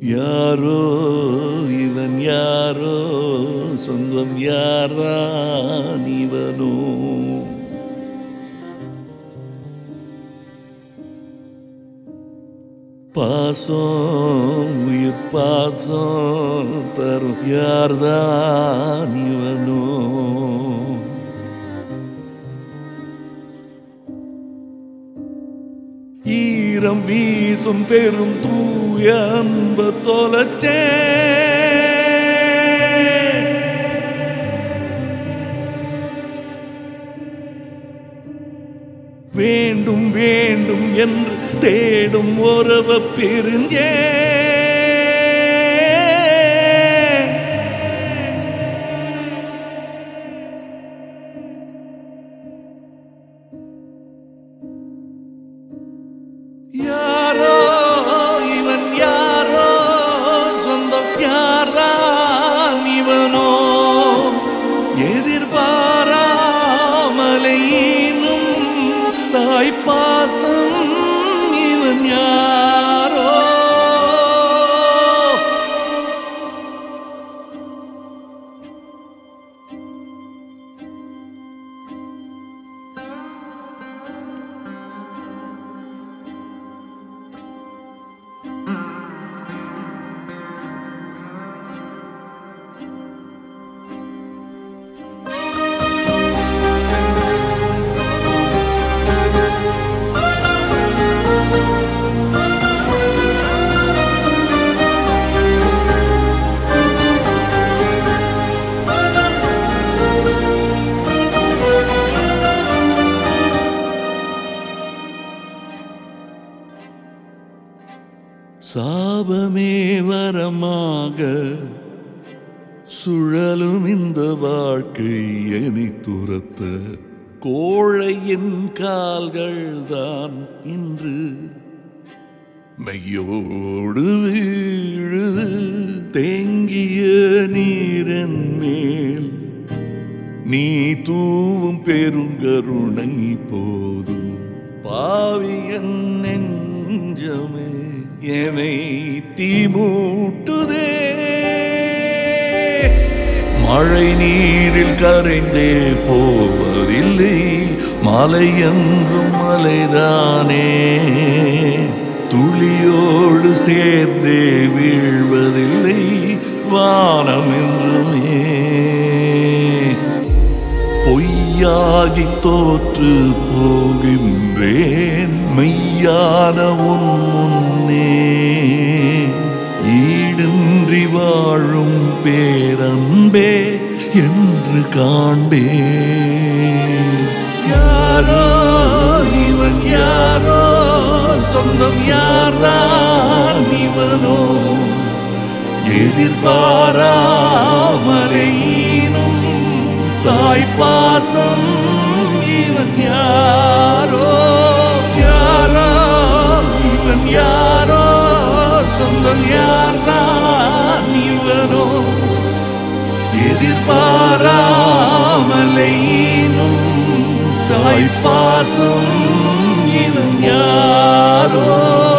யாரோ இவன் யாரோ சொந்தம் யார்தான் இவனோ பாசம் உயிர் பாசம் தரும் யார்தான் இவனோ ஈரம் வீசும் பெரும் தூய அன்பு தொலைச்சே வேண்டும் வேண்டும் என்று தேடும் உறவ பிரிஞ்சே யாரோ இவன் யாரோ சொந்தம் யார்தான் இவனோ எதிர்பாராமலே இன்னும் தாய் பாசம் இவன் யாரோ சாபமே வரமாக சுழலும் இந்த வாழ்க்கை என்னை துரத்த கோழையின் கால்கள் தான் இன்று மையோடு வீழுது தேங்கிய நீரன் மேல் நீ தூவும் பெருங்கருணை போதும் பாவியன் நெஞ்சமே என்னை தீமூட்டுதே மழை நீரில் கரைந்தே போவதில்லை மலை என்றும் மலைதானே துளியோடு சேர்ந்தே வீழ்வதில்லை வானம் என்றுமே பொய்யாகி தோற்று போகின்றேன் மெய்யான உன் முன்னே ஈடின்றி வாழும் பேரன்பே என்று காண்பே யாரோ இவன் யாரோ சொந்தம் யார்தான் இவனோ எதிர்பாராமலையினும் தாய் பாசம் இவன் யாரோ யாரோ இவன் யாரோ சொந்தம் யார்தான் இவனோ எதிர்பாராமலையினும் தாய் பாசம் இவன் யாரோ